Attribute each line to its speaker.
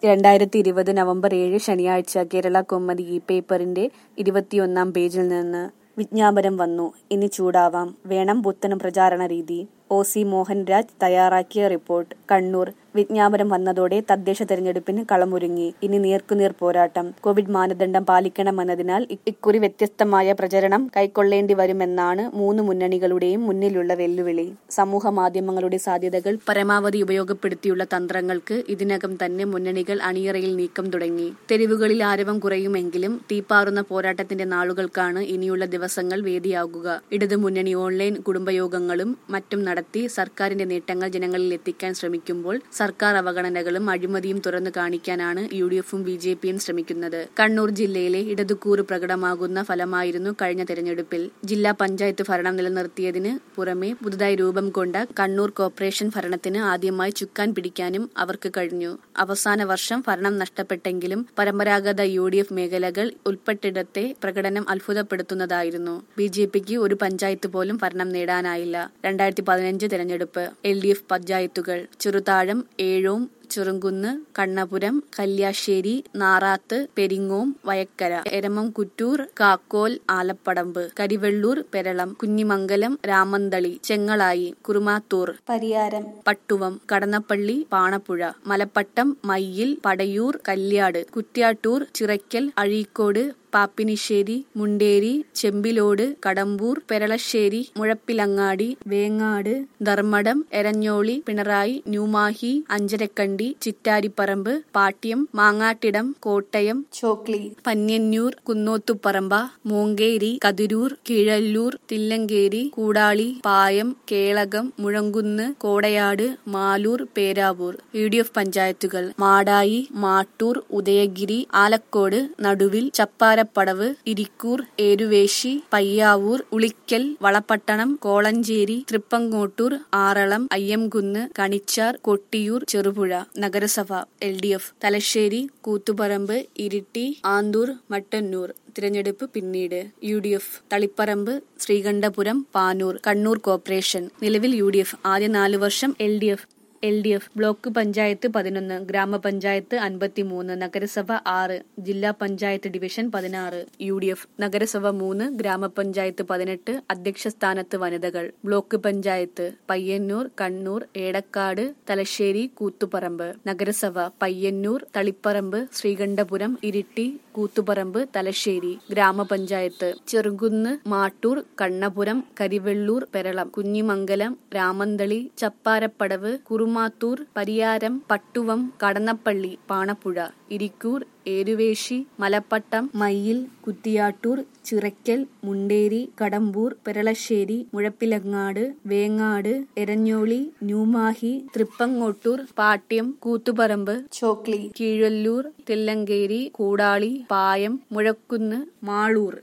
Speaker 1: രണ്ടായിരത്തി ഇരുപത് നവംബർ ഏഴ് ശനിയാഴ്ച കേരള കൗമുദി ഇ പേപ്പറിന്റെ ഇരുപത്തിയൊന്നാം പേജിൽ നിന്ന് വിജ്ഞാപനം വന്നു ഇനി ചൂടാവാം വേണം പുത്തൻ പ്രചാരണ രീതി ഒ സി മോഹൻരാജ് തയ്യാറാക്കിയ റിപ്പോർട്ട് കണ്ണൂർ വിജ്ഞാപനം വന്നതോടെ തദ്ദേശ തെരഞ്ഞെടുപ്പിന് കളമൊരുങ്ങി ഇനി നേർക്കുനേർ പോരാട്ടം കോവിഡ് മാനദണ്ഡം പാലിക്കണമെന്നതിനാൽ ഇ- ഇക്കുറി വ്യത്യസ്തമായ പ്രചരണം കൈക്കൊള്ളേണ്ടി വരുമെന്നാണ് മൂന്ന് മുന്നണികളുടെയും മുന്നിലുള്ള വെല്ലുവിളി സമൂഹ മാധ്യമങ്ങളുടെ സാധ്യതകൾ പരമാവധി ഉപയോഗപ്പെടുത്തിയുള്ള തന്ത്രങ്ങൾക്ക് ഇതിനകം തന്നെ മുന്നണികൾ അണിയറയിൽ നീക്കം തുടങ്ങി തെരുവുകളിൽ ആരവം കുറയുമെങ്കിലും തീപ്പാറുന്ന പോരാട്ടത്തിന്റെ നാളുകൾക്കാണ് ഇനിയുള്ള ദിവസങ്ങൾ വേദിയാകുക ഇടതു മുന്നണി ഓൺലൈൻ കുടുംബയോഗങ്ങളും മറ്റും നടത്തി സർക്കാരിന്റെ നേട്ടങ്ങൾ ജനങ്ങളിൽ എത്തിക്കാൻ ശ്രമിക്കുമ്പോൾ സർക്കാർ അവഗണനകളും അഴിമതിയും തുറന്നു കാണിക്കാനാണ് യു ഡി എഫും ബി ജെ പിയും ശ്രമിക്കുന്നത് കണ്ണൂർ ജില്ലയിലെ ഇടതുകൂറ് പ്രകടമാകുന്ന ഫലമായിരുന്നു കഴിഞ്ഞ തെരഞ്ഞെടുപ്പിൽ ജില്ലാ പഞ്ചായത്ത് ഭരണം നിലനിർത്തിയതിന് പുറമെ പുതുതായി രൂപം കൊണ്ട കണ്ണൂർ കോർപ്പറേഷൻ ഭരണത്തിന് ആദ്യമായി ചുക്കാൻ പിടിക്കാനും അവർക്ക് കഴിഞ്ഞു അവസാന വർഷം ഭരണം നഷ്ടപ്പെട്ടെങ്കിലും പരമ്പരാഗത യു ഡി എഫ് മേഖലകൾ ഉൾപ്പെട്ടിടത്തെ പ്രകടനം അത്ഭുതപ്പെടുത്തുന്നതായിരുന്നു ബി ജെ പിക്ക് ഒരു പഞ്ചായത്ത് പോലും ഭരണം നേടാനായില്ല രണ്ടായിരത്തി പതിനഞ്ച് തെരഞ്ഞെടുപ്പ് എൽ ഡി എഫ് പഞ്ചായത്തുകൾ Cheruthazham Ezhome Cherukunnu Kannapuram Kalliasseri Narath Peringome Vayakkara Eramam Kuttoor Kakkol Alapadamba Karivellur Peralam Kunhimangalam Ramanthali Chengalayi Kurumathur Pariyaram Pattuvam Kadannappally Panappuzha Malappattam Mayyil Padiyoor Kalliad Kuttiattoor Chirakkal Azhikode Pappinisseri Munderi Chembilode Kadambur Peralassery Muzhappilangad Vengad Dharmadam Eranholi Pinarayi New Mahe Anjarakandy Chittariparamba Pattiam Mangattidam Kottayam Chokli Panniyannur Kunnothuparamba Mokeri Kathirur Keezhallur Thillankeri Koodali Payam Kelakam Muzhakkunnu Kodayad Maloor Peravoor U D F പഞ്ചായത്തുകൾ മാടായി മാട്ടൂർ ഉദയഗിരി ആലക്കോട് നടുവിൽ ചപ്പാരപ്പടവ് ഇരിക്കൂർ ഏരുവേശി പയ്യാവൂർ ഉളിക്കൽ വളപട്ടണം കോളഞ്ചേരി തൃപ്പങ്ങോട്ടൂർ ആറളം അയ്യംകുന്ന് കണിച്ചാർ കൊട്ടിയൂർ ചെറുപുഴ നഗരസഭ L D F Thalassery Koothuparamba Iritty Anthoor Mattannur തിരഞ്ഞെടുപ്പ് പിന്നീട് U D F Taliparamba Sreekandapuram Panoor Kannur corporation നിലവിൽ യു ഡി എഫ് ആദ്യ നാലു വർഷം L D F L D F block panchayat പതിനൊന്ന് ഗ്രാമപഞ്ചായത്ത് അൻപത്തിമൂന്ന് നഗരസഭ ആറ് ജില്ലാ പഞ്ചായത്ത് ഡിവിഷൻ പതിനാറ് യു ഡി എഫ് നഗരസഭ മൂന്ന് ഗ്രാമപഞ്ചായത്ത് പതിനെട്ട് അധ്യക്ഷ സ്ഥാനത്ത് വനിതകൾ ബ്ലോക്ക് പഞ്ചായത്ത് പയ്യന്നൂർ കണ്ണൂർ ഏടക്കാട് തലശ്ശേരി കൂത്തുപറമ്പ് നഗരസഭ പയ്യന്നൂർ തളിപ്പറമ്പ് ശ്രീകണ്ഠപുരം ഇരിട്ടി കൂത്തുപറമ്പ് തലശ്ശേരി ഗ്രാമപഞ്ചായത്ത് ചെറുകുന്ന് മാട്ടൂർ കണ്ണപുരം കരിവെള്ളൂർ പെരളം കുഞ്ഞിമംഗലം രാമന്തളി ചപ്പാരപ്പടവ് കുറുമാത്തൂർ പരിയാരം പട്ടുവം കടന്നപ്പള്ളി പാണപ്പുഴ ഇരിക്കൂർ ഏരുവേശി മലപ്പട്ടം മയ്യിൽ കുത്തിയാട്ടൂർ ചിറയ്ക്കൽ മുണ്ടേരി കടമ്പൂർ പെരളശ്ശേരി മുഴപ്പിലങ്ങാട് വേങ്ങാട് എരഞ്ഞോളി ന്യൂമാഹി തൃപ്പങ്ങോട്ടൂർ പാട്യം കൂത്തുപറമ്പ് ചോക്ലി കീഴല്ലൂർ തില്ലങ്കേരി കൂടാളി പായം മുഴക്കുന്ന് മാളൂർ